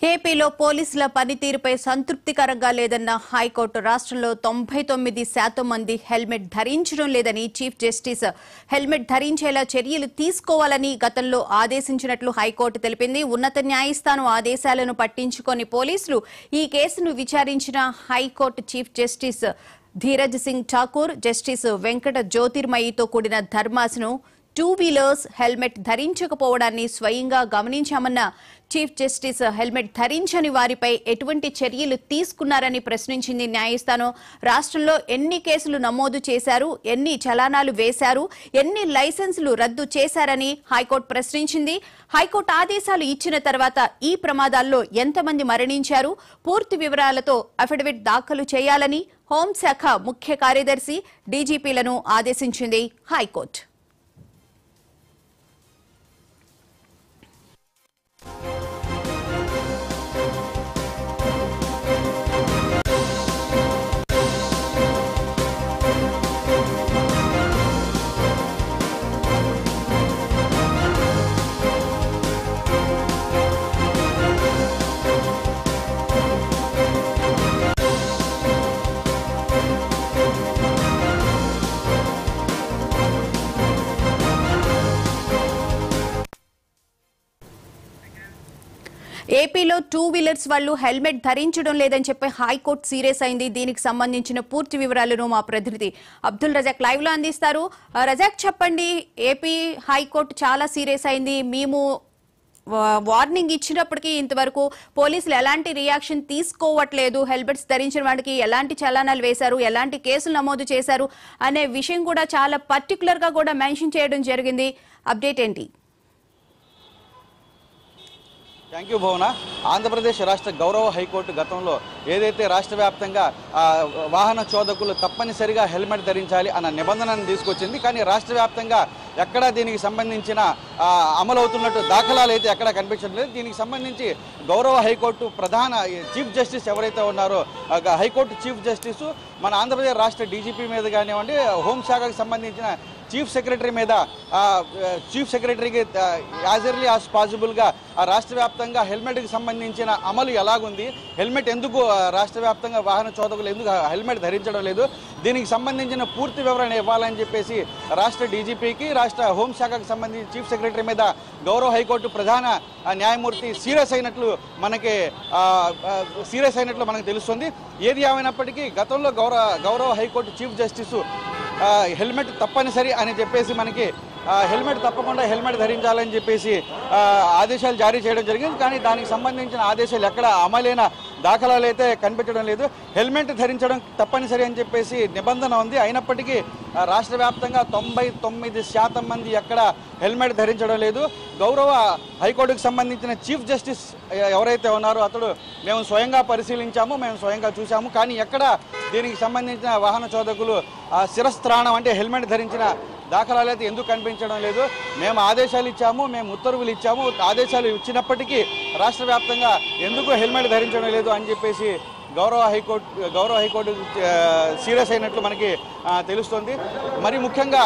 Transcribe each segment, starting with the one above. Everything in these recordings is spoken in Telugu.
ఏపీలో పోలీసుల పనితీరుపై సంతృప్తికరంగా లేదన్న హైకోర్టు రాష్ట్రంలో తొంభై తొమ్మిది శాతం మంది హెల్మెట్ ధరించడం లేదని చీఫ్ జస్టిస్ హెల్మెట్ ధరించేలా చర్యలు తీసుకోవాలని గతంలో ఆదేశించినట్లు హైకోర్టు తెలిపింది ఉన్నత న్యాయస్థానం ఆదేశాలను పట్టించుకొని పోలీసులు ఈ కేసును విచారించిన high court chief justice Dheeraj Singh Thakur justice Venkata జ్యోతిర్మయితో కూడిన ధర్మాసనం టూ వీలర్స్ హెల్మెట్ ధరించకపోవడాన్ని స్వయంగా గమనించామన్న చీఫ్ జస్టిస్ హెల్మెట్ ధరించని వారిపై ఎటువంటి చర్యలు తీసుకున్నారని ప్రశ్నించింది న్యాయస్థానం రాష్ట్రంలో ఎన్ని కేసులు నమోదు చేశారు ఎన్ని చలానాలు వేశారు ఎన్ని లైసెన్సులు రద్దు చేశారని హైకోర్టు ప్రశ్నించింది హైకోర్టు ఆదేశాలు ఇచ్చిన తర్వాత ఈ ప్రమాదాల్లో ఎంతమంది మరణించారు పూర్తి వివరాలతో అఫిడవిట్ దాఖలు చేయాలని హోంశాఖ ముఖ్య కార్యదర్శి డీజీపీలను ఆదేశించింది హైకోర్టు ఏపీలో టూ వీలర్స్ వాళ్ళు హెల్మెట్ ధరించడం లేదని చెప్పి హైకోర్టు సీరియస్ అయింది దీనికి సంబంధించిన పూర్తి వివరాలను మా ప్రతినిధి అబ్దుల్ రజాక్ లైవ్ లో అందిస్తారు ఆ, రజాక్ చెప్పండి ఏపీ హైకోర్టు చాలా సీరియస్ అయింది మేము వా- వార్నింగ్ ఇచ్చినప్పటికీ ఇంతవరకు పోలీసులు ఎలాంటి రియాక్షన్ తీసుకోవట్లేదు హెల్మెట్స్ ధరించిన వాడికి ఎలాంటి చలానాలు వేశారు ఎలాంటి కేసులు నమోదు చేశారు అనే విషయం కూడా చాలా పర్టికులర్ గా కూడా మెన్షన్ చేయడం జరిగింది అప్డేట్ ఏంటి థ్యాంక్ యూ భువన ఆంధ్రప్రదేశ్ రాష్ట్ర గౌరవ హైకోర్టు గతంలో ఏదైతే రాష్ట్ర వ్యాప్తంగా ఆ, వాహన చోదకులు తప్పనిసరిగా హెల్మెట్ ధరించాలి అన్న నిబంధనను తీసుకొచ్చింది కానీ రాష్ట్ర వ్యాప్తంగా ఎక్కడా దీనికి సంబంధించిన ఆ, అమలవుతున్నట్టు దాఖలాలు అయితే ఎక్కడా కనిపించడం లేదు దీనికి సంబంధించి గౌరవ హైకోర్టు ప్రధాన చీఫ్ జస్టిస్ ఎవరైతే ఉన్నారో ఆ, హైకోర్టు చీఫ్ జస్టిస్ మన ఆంధ్రప్రదేశ్ రాష్ట్ర డీజీపీ మీద కానివ్వండి హోంశాఖకు సంబంధించిన చీఫ్ సెక్రటరీ మీద ఆ, చీఫ్ సెక్రటరీకి యాజ్ ఎర్లీ యాజ్ పాసిబుల్గా ఆ రాష్ట్ర వ్యాప్తంగా హెల్మెట్కి సంబంధించిన అమలు ఎలాగుంది హెల్మెట్ ఎందుకు ఆ, రాష్ట్ర వ్యాప్తంగా వాహన చోదకులు ఎందుకు హెల్మెట్ ధరించడం లేదు దీనికి సంబంధించిన పూర్తి వివరణ ఇవ్వాలని చెప్పేసి రాష్ట్ర డీజీపీకి రాష్ట్ర హోంశాఖకు సంబంధించి చీఫ్ సెక్రటరీ మీద గౌరవ హైకోర్టు ప్రధాన ఆ, న్యాయమూర్తి సీరియస్ అయినట్లు మనకి సీరియస్ అయినట్లు మనకు తెలుస్తుంది ఏది ఏమైనప్పటికీ గతంలో గౌరవ గౌరవ హైకోర్టు చీఫ్ జస్టిస్ ఆ, హెల్మెట్ తప్పనిసరి అని చెప్పేసి మనకి ఆ, హెల్మెట్ తప్పకుండా హెల్మెట్ ధరించాలని చెప్పేసి ఆ, ఆదేశాలు జారీ చేయడం జరిగింది కానీ దానికి సంబంధించిన ఆదేశాలు ఎక్కడ అమలైన దాఖలాలు అయితే కనిపించడం లేదు హెల్మెట్ ధరించడం తప్పనిసరి అని చెప్పేసి నిబంధన ఉంది అయినప్పటికీ ఆ, రాష్ట్ర వ్యాప్తంగా తొంభై తొమ్మిది శాతం మంది ఎక్కడ హెల్మెట్ ధరించడం లేదు గౌరవ హైకోర్టుకు సంబంధించిన చీఫ్ జస్టిస్ ఎ- ఎవరైతే ఉన్నారో అతడు మేము స్వయంగా పరిశీలించాము మేము స్వయంగా చూసాము కానీ ఎక్కడ దీనికి సంబంధించిన వాహన చోదకులు ఆ, శిరస్త్రాణం అంటే హెల్మెట్ ధరించిన దాఖలాలు అయితే ఎందుకు కనిపించడం లేదు మేము ఆదేశాలు ఇచ్చాము మేము ఉత్తర్వులు ఇచ్చాము ఆదేశాలు ఇచ్చినప్పటికీ రాష్ట్ర వ్యాప్తంగా ఎందుకు హెల్మెట్ ధరించడం లేదు అని చెప్పేసి గౌరవ హైకోర్టు గౌరవ హైకోర్టు ఆ, సీరియస్ అయినట్లు మనకి ఆ, తెలుస్తుంది మరి ముఖ్యంగా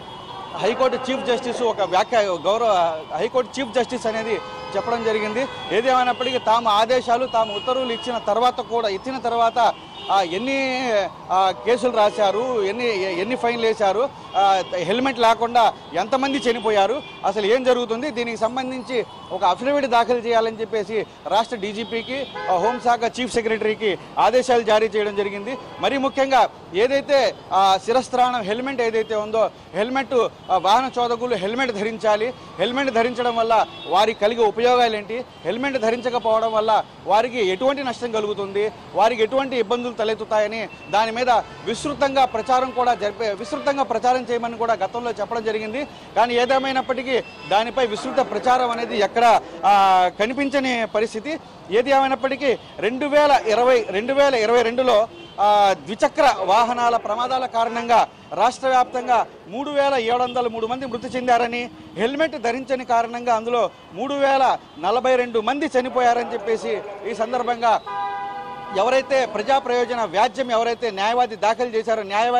హైకోర్టు చీఫ్ జస్టిస్ ఒక వ్యాఖ్య గౌరవ హైకోర్టు చీఫ్ జస్టిస్ అనేది చెప్పడం జరిగింది ఏదేమైనప్పటికీ తాము ఆదేశాలు తాము ఉత్తర్వులు ఇచ్చిన తర్వాత కూడా ఇచ్చిన తర్వాత ఆ, ఎన్ని ఆ, కేసులు రాశారు ఎన్ని ఎన్ని ఫైన్లు వేశారు ఆ, హెల్మెట్ లేకుండా ఎంతమంది చనిపోయారు అసలు ఏం జరుగుతుంది దీనికి సంబంధించి ఒక అఫిడవిట్ దాఖలు చేయాలని చెప్పేసి రాష్ట్ర డీజీపీకి హోంశాఖ చీఫ్ సెక్రటరీకి ఆదేశాలు జారీ చేయడం జరిగింది మరి ముఖ్యంగా ఏదైతే ఆ, శిరస్త్రాణం హెల్మెట్ ఏదైతే ఉందో హెల్మెట్ ఆ, వాహన చోదకులు హెల్మెట్ ధరించాలి హెల్మెట్ ధరించడం వల్ల వారికి కలిగే ఉపయోగాలు ఏంటి హెల్మెట్ ధరించకపోవడం వల్ల వారికి ఎటువంటి నష్టం కలుగుతుంది వారికి ఎటువంటి ఇబ్బందులు తలెత్తుతాయని దాని మీద విస్తృతంగా ప్రచారం కూడా జరిపే విస్తృతంగా ప్రచారం చేయమని కూడా గతంలో చెప్పడం జరిగింది కానీ ఏదేమైనప్పటికీ దానిపై విస్తృత ప్రచారం అనేది ఎక్కడ కనిపించని పరిస్థితి ఏది ఏమైనప్పటికీ రెండు వేల ఇరవై రెండు వేల ఇరవై రెండులో ఆ, ద్విచక్ర వాహనాల ప్రమాదాల కారణంగా రాష్ట్ర వ్యాప్తంగా మూడు వేల ఏడు వందల మూడు మంది మృతి చెందారని హెల్మెట్ ధరించని కారణంగా అందులో మూడు వేల నలభై రెండు మంది చనిపోయారని చెప్పేసి ఈ సందర్భంగా ఎవరైతే ప్రజా ప్రయోజన వ్యాజ్యం ఎవరైతే న్యాయవాది దాఖలు చేశారో న్యాయవాది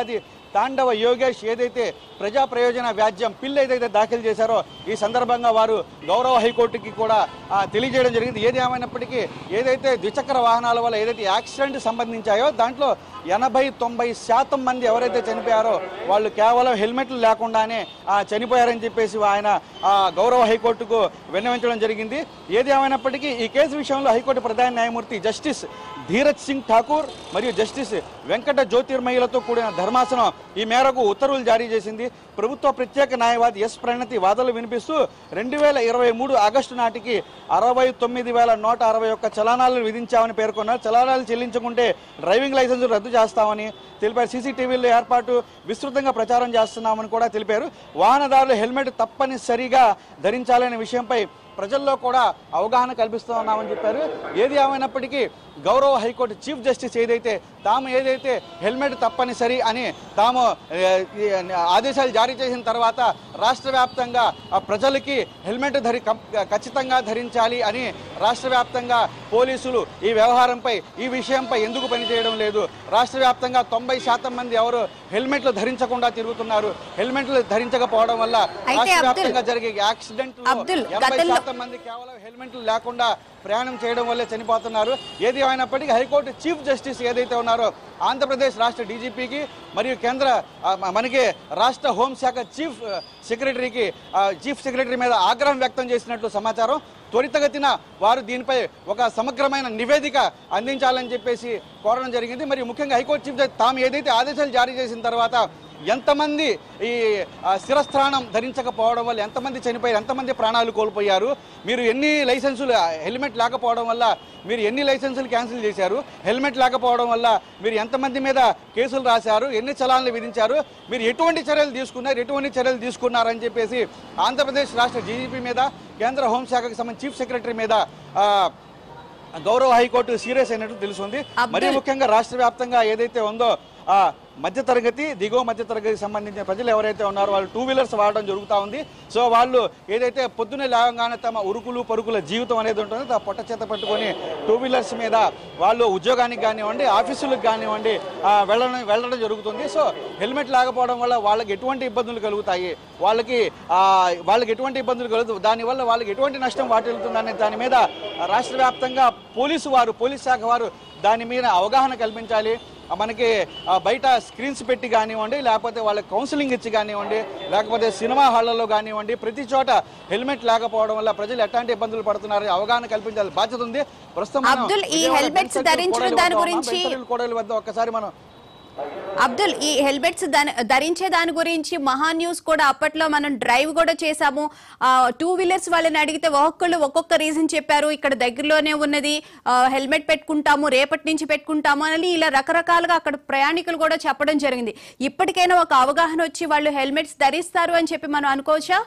తాండవ యోగేష్ ఏదైతే ప్రజా ప్రయోజన వ్యాజ్యం పిల్ ఏదైతే దాఖలు చేశారో ఈ సందర్భంగా వారు గౌరవ హైకోర్టుకి కూడా ఆ, తెలియజేయడం జరిగింది ఏది ఏమైనప్పటికీ ఏదైతే ద్విచక్ర వాహనాల వల్ల ఏదైతే యాక్సిడెంట్ సంబంధించాయో దాంట్లో ఎనభై తొంభై శాతం మంది ఎవరైతే చనిపోయారో వాళ్ళు కేవలం హెల్మెట్లు లేకుండానే ఆ, చనిపోయారని చెప్పేసి ఆయన ఆ, గౌరవ హైకోర్టుకు విన్నవించడం జరిగింది ఏది ఏమైనప్పటికీ ఈ కేసు విషయంలో హైకోర్టు ప్రధాన న్యాయమూర్తి జస్టిస్ ధీరజ్ సింగ్ ఠాకూర్ మరియు జస్టిస్ వెంకట జ్యోతిర్మయులతో కూడిన ధర్మాసనం ఈ మేరకు ఉత్తర్వులు జారీ చేసింది ప్రభుత్వ ప్రత్యేక న్యాయవాది ఎస్ ప్రణతి వాదనలు వినిపిస్తూ రెండు వేల ఇరవై మూడు ఆగస్టు నాటికి అరవై తొమ్మిది వేల నూట అరవై ఒక్క చలానాలు విధించామని పేర్కొన్నారు చలానాలు చెల్లించకుంటే డ్రైవింగ్ లైసెన్స్ రద్దు చేస్తామని తెలిపారు సీసీటీవీలో ఏర్పాటు విస్తృతంగా ప్రచారం చేస్తున్నామని కూడా తెలిపారు వాహనదారులు హెల్మెట్ తప్పనిసరిగా ధరించాలనే విషయంపై ప్రజల్లో కూడా అవగాహన కల్పిస్తున్నామని చెప్పారు ఏది ఏమైనప్పటికీ గౌరవ హైకోర్టు చీఫ్ జస్టిస్ ఏదైతే తాము ఏదైతే హెల్మెట్ తప్పనిసరి అని తాము ఏ, ఈ, ఆదేశాలు జారీ చేసిన తర్వాత రాష్ట్ర వ్యాప్తంగా ఆ, ప్రజలకి హెల్మెట్ ధరి కం- ఖచ్చితంగా ధరించాలి అని రాష్ట్ర వ్యాప్తంగా పోలీసులు ఈ వ్యవహారంపై ఈ విషయంపై ఎందుకు పనిచేయడం లేదు రాష్ట్ర వ్యాప్తంగా తొంభై శాతం మంది ఎవరు హెల్మెట్లు ధరించకుండా తిరుగుతున్నారు హెల్మెట్లు ధరించకపోవడం వల్ల అయితే రాష్ట్ర అబ్దుల్, వ్యాప్తంగా జరిగే యాక్సిడెంట్ అబ్దుల్, ఎనభై గతంలో- శాతం మంది కేవలం హెల్మెట్లు లేకుండా ప్రయాణం చేయడం వల్లే చనిపోతున్నారు ఏది అయినప్పటికీ హైకోర్టు చీఫ్ జస్టిస్ ఏదైతే ఉన్నారో ఆంధ్రప్రదేశ్ రాష్ట్ర డీజీపీకి మరియు కేంద్ర ఆ, మ- మనకి రాష్ట్ర హోంశాఖ చీఫ్ ఆ, సెక్రటరీకి ఆ, చీఫ్ సెక్రటరీ మీద ఆగ్రహం వ్యక్తం చేసినట్లు సమాచారం త్వరితగతిన వారు దీనిపై ఒక సమగ్రమైన నివేదిక అందించాలని చెప్పేసి కోరడం జరిగింది మరియు ముఖ్యంగా హైకోర్టు చీఫ్ జస్టిస్ తాము ఏదైతే ఆదేశాలు జారీ చేసిన తర్వాత ఎంతమంది ఈ ఆ, శిరస్త్రాణం ధరించకపోవడం వల్ల ఎంతమంది చనిపోయారు ఎంతమంది ప్రాణాలు కోల్పోయారు మీరు ఎన్ని లైసెన్సులు ఆ, హెల్మెట్ లేకపోవడం వల్ల మీరు ఎన్ని లైసెన్సులు క్యాన్సిల్ చేశారు హెల్మెట్ లేకపోవడం వల్ల మీరు ఎంతమంది మీద కేసులు రాశారు ఎన్ని చలాన్లు విధించారు మీరు ఎటువంటి చర్యలు తీసుకున్నారు ఎటువంటి చర్యలు తీసుకున్నారని చెప్పేసి ఆంధ్రప్రదేశ్ రాష్ట్ర డీజీపీ మీద కేంద్ర హోంశాఖకు సంబంధించి చీఫ్ సెక్రటరీ మీద ఆ, గౌరవ హైకోర్టు సీరియస్ అయినట్లు తెలుస్తుంది అబ్దుల్. మరీ ముఖ్యంగా రాష్ట్ర వ్యాప్తంగా ఏదైతే ఉందో ఆ మధ్యతరగతి దిగువ మధ్యతరగతికి సంబంధించిన ప్రజలు ఎవరైతే ఉన్నారో వాళ్ళు టూ వీలర్స్ వాడడం జరుగుతూ ఉంది సో వాళ్ళు ఏదైతే పొద్దున్నే లేవగానే తమ ఉరుకులు పరుకుల జీవితం అనేది ఉంటుందో ఆ పొట్ట చేత పట్టుకొని టూ వీలర్స్ మీద వాళ్ళు ఉద్యోగానికి కానివ్వండి ఆఫీసులకు కానివ్వండి ఆ, వెళ్ళడం వెళ్ళడం జరుగుతుంది సో హెల్మెట్ లేకపోవడం వల్ల వాళ్ళకి ఎటువంటి ఇబ్బందులు కలుగుతాయి వాళ్ళకి ఆ, వాళ్ళకి ఎటువంటి ఇబ్బందులు కలుగుతాయి దానివల్ల వాళ్ళకి ఎటువంటి నష్టం వాటిల్లుతుందనే దాని మీద రాష్ట్ర వ్యాప్తంగా పోలీసు వారు పోలీస్ శాఖ వారు దాని మీద అవగాహన కల్పించాలి ఆ, మనకి ఆ, బయట స్క్రీన్స్ పెట్టి కానివ్వండి లేకపోతే వాళ్ళకి కౌన్సిలింగ్ ఇచ్చి కానివ్వండి లేకపోతే సినిమా హాళ్లలో కానివ్వండి ప్రతి చోట హెల్మెట్ లేకపోవడం వల్ల ప్రజలు ఎట్లాంటి ఇబ్బందులు పడుతున్నారు అవగాహన కల్పించాలి బాధ్యత ఉంది ప్రస్తుతం మనం అబ్దుల్, ఈ విజయవాడ హెల్మెట్స్ బెంచ్ సర్కిల్ ధరించడం కోడలి దాని వద్ద గురించి- ఉన్నాం. బెంచ్ సర్కిల్ కోడలి వద్ద ఒక్కసారి మనం అబ్దుల్ ఈ హెల్మెట్స్ దాని- ధరించే దాని గురించి మహా న్యూస్ కూడా అప్పట్లో మనం డ్రైవ్ కూడా చేశాము ఆ, టూ వీలర్స్ వాళ్ళని అడిగితే ఒక్కొక్కళ్ళు ఒక్కొక్క రీజన్ చెప్పారు ఇక్కడ దగ్గరలోనే ఉన్నది ఆ, హెల్మెట్ పెట్టుకుంటాము రేపటి నుంచి పెట్టుకుంటాము అని ఇలా రకరకాలుగా అక్కడ ప్రయాణికులు కూడా చెప్పడం జరిగింది ఇప్పటికైనా ఒక అవగాహన వచ్చి వాళ్ళు హెల్మెట్స్ ధరిస్తారు అని చెప్పి మనం అనుకోవచ్చా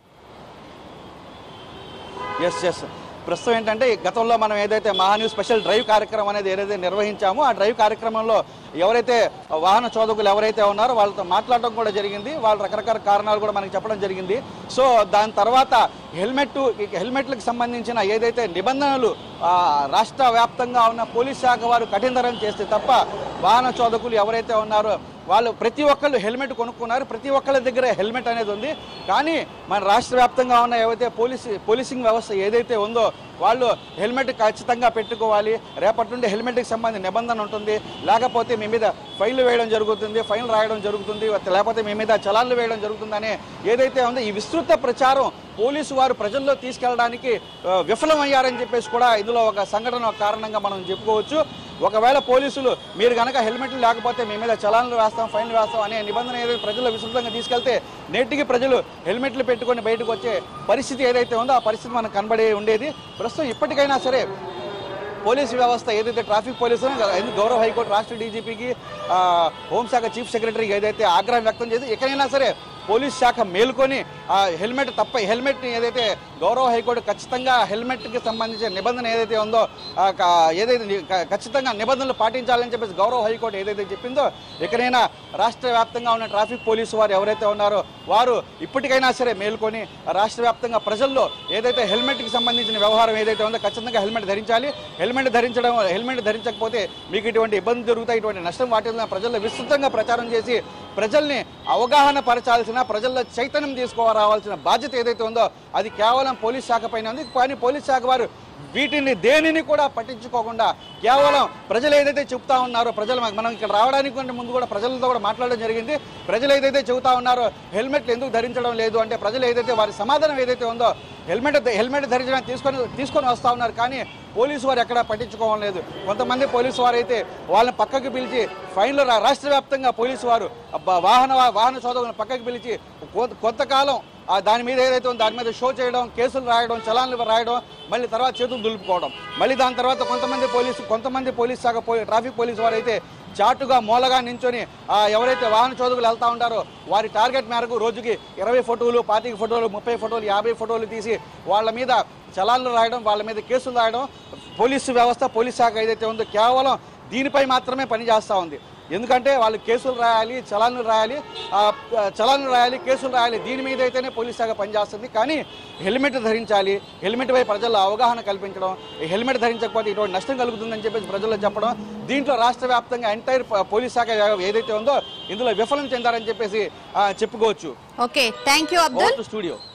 ఎస్ ఎస్ ప్రస్తుతం ఏంటంటే ఈ గతంలో మనం ఏదైతే మహాన్యూ స్పెషల్ డ్రైవ్ కార్యక్రమం అనేది ఏదైతే నిర్వహించామో ఆ డ్రైవ్ కార్యక్రమంలో ఎవరైతే వాహన చోదకులు ఎవరైతే ఉన్నారో వాళ్ళతో మాట్లాడడం కూడా జరిగింది వాళ్ళ రకరకాల కారణాలు కూడా మనకి చెప్పడం జరిగింది సో దాని తర్వాత హెల్మెట్ హెల్మెట్లకు సంబంధించిన ఏదైతే నిబంధనలు ఆ, రాష్ట్ర వ్యాప్తంగా ఉన్న పోలీస్ శాఖ వారు కఠినతరం చేస్తే తప్ప వాహన చోదకులు ఎవరైతే ఉన్నారో వాళ్ళు ప్రతి ఒక్కళ్ళు హెల్మెట్ కొనుక్కున్నారు ప్రతి ఒక్కళ్ళ దగ్గర హెల్మెట్ అనేది ఉంది కానీ మన రాష్ట్ర వ్యాప్తంగా ఉన్న ఏవైతే పోలీస్ పోలీసింగ్ వ్యవస్థ ఏదైతే ఉందో వాళ్ళు హెల్మెట్ ఖచ్చితంగా పెట్టుకోవాలి రేపటి నుండి హెల్మెట్కి సంబంధించిన నిబంధన ఉంటుంది లేకపోతే మీ మీద ఫైన్లు వేయడం జరుగుతుంది ఫైన్ రాయడం జరుగుతుంది లేకపోతే మీ మీద చలాన్లు వేయడం జరుగుతుందని ఏదైతే ఉందో ఈ విస్తృత ప్రచారం పోలీసు వారు ప్రజల్లో తీసుకెళ్ళడానికి ఆ, విఫలమయ్యారని చెప్పేసి కూడా ఇందులో ఒక సంఘటన ఒక కారణంగా మనం చెప్పుకోవచ్చు ఒకవేళ పోలీసులు మీరు కనుక హెల్మెట్లు లేకపోతే మీ మీద చలాన్లు వేస్తాం ఫైన్లు వేస్తాం అనే నిబంధన ఏదైతే ప్రజల్లో విస్తృతంగా తీసుకెళ్తే నేటికి ప్రజలు హెల్మెట్లు పెట్టుకొని బయటకు వచ్చే పరిస్థితి ఏదైతే ఉందో ఆ పరిస్థితి మనకు కనబడి ఉండేది ప్రస్తుతం ఇప్పటికైనా సరే పోలీసు వ్యవస్థ ఏదైతే ట్రాఫిక్ పోలీసు గౌరవ హైకోర్టు రాష్ట్ర డీజీపీకి ఆ, హోంశాఖ చీఫ్ సెక్రటరీకి ఏదైతే ఆగ్రహం వ్యక్తం చేసి ఎక్కడైనా సరే పోలీస్ శాఖ మేల్కొని ఆ హెల్మెట్ తప్ప హెల్మెట్ ఏదైతే గౌరవ హైకోర్టు ఖచ్చితంగా హెల్మెట్కి సంబంధించిన నిబంధన ఏదైతే ఉందో ఆ క- ఏదైతే ని- క- ఖచ్చితంగా నిబంధనలు పాటించాలని చెప్పేసి గౌరవ హైకోర్టు ఏదైతే చెప్పిందో ఎక్కడైనా రాష్ట్ర వ్యాప్తంగా ఉన్న ట్రాఫిక్ పోలీసు వారు ఎవరైతే ఉన్నారో వారు ఇప్పటికైనా సరే మేల్కొని రాష్ట్ర వ్యాప్తంగా ప్రజల్లో ఏదైతే హెల్మెట్కి సంబంధించిన వ్యవహారం ఏదైతే ఉందో ఖచ్చితంగా హెల్మెట్ ధరించాలి హెల్మెట్ ధరించడం హెల్మెట్ ధరించకపోతే మీకు ఇటువంటి ఇబ్బంది జరుగుతాయి ఇటువంటి నష్టం వాటిల్ని ప్రజల్లో విస్తృతంగా ప్రచారం చేసి ప్రజల్ని అవగాహన పరచాల్సిన ప్రజల్లో చైతన్యం తీసుకురావాల్సిన బాధ్యత ఏదైతే ఉందో అది కేవలం పోలీస్ శాఖ పైన ఉంది కానీ పోలీస్ శాఖ వారు వీటిని దేనిని కూడా పట్టించుకోకుండా కేవలం ప్రజలు ఏదైతే చెప్తా ఉన్నారో ప్రజలు మనం ఇక్కడ రావడానికి కంటే ముందు కూడా ప్రజలతో కూడా మాట్లాడడం జరిగింది ప్రజలు ఏదైతే చెబుతా ఉన్నారో హెల్మెట్లు ఎందుకు ధరించడం లేదు అంటే ప్రజలు ఏదైతే వారి సమాధానం ఏదైతే ఉందో హెల్మెట్ హెల్మెట్ ధరించడానికి తీసుకొని తీసుకొని వస్తా ఉన్నారు కానీ పోలీసు వారు ఎక్కడా పట్టించుకోవడం లేదు కొంతమంది పోలీసు వారు అయితే వాళ్ళని పక్కకు పిలిచి ఫైన్లు రా- రాష్ట్ర వ్యాప్తంగా పోలీసు వారు అబ్బా, వాహన వాహన సోదరులను పక్కకు పిలిచి కొ- కొంతకాలం ఆ దాని మీద ఏదైతే ఉందో దాని మీద షో చేయడం కేసులు రాయడం చలాన్లు రాయడం మళ్ళీ తర్వాత చేతులు దులుపుకోవడం మళ్ళీ దాని తర్వాత కొంతమంది పోలీసు కొంతమంది పోలీస్ శాఖ పోలీ ట్రాఫిక్ పోలీసు వారు అయితే చాటుగా మూలగా నించొని ఆ, ఎవరైతే వాహన చోదకులు వెళ్తా ఉంటారో వారి టార్గెట్ మేరకు రోజుకి ఇరవై ఫోటోలు పాతిక ఫోటోలు ముప్పై ఫోటోలు యాభై ఫోటోలు తీసి వాళ్ళ మీద చలాన్లు రాయడం వాళ్ళ మీద కేసులు రాయడం పోలీసు వ్యవస్థ పోలీస్ శాఖ ఏదైతే ఉందో కేవలం దీనిపై మాత్రమే పనిచేస్తూ ఉంది ఎందుకంటే వాళ్ళు కేసులు రాయాలి చలాన్లు రాయాలి ఆ, చలాన్లు రాయాలి కేసులు రాయాలి దీని మీద అయితేనే పోలీస్ శాఖ పనిచేస్తుంది కానీ హెల్మెట్ ధరించాలి హెల్మెట్ పై ప్రజల్లో అవగాహన కల్పించడం ఈ హెల్మెట్ ధరించకపోతే ఇటువంటి నష్టం కలుగుతుందని చెప్పేసి ప్రజల్లో చెప్పడం దీంట్లో రాష్ట్ర వ్యాప్తంగా ఎంటైర్ పోలీస్ శాఖ ఏదైతే ఉందో ఇందులో విఫలం చెందారని చెప్పేసి ఆ, చెప్పుకోవచ్చు okay thank you Abdul studio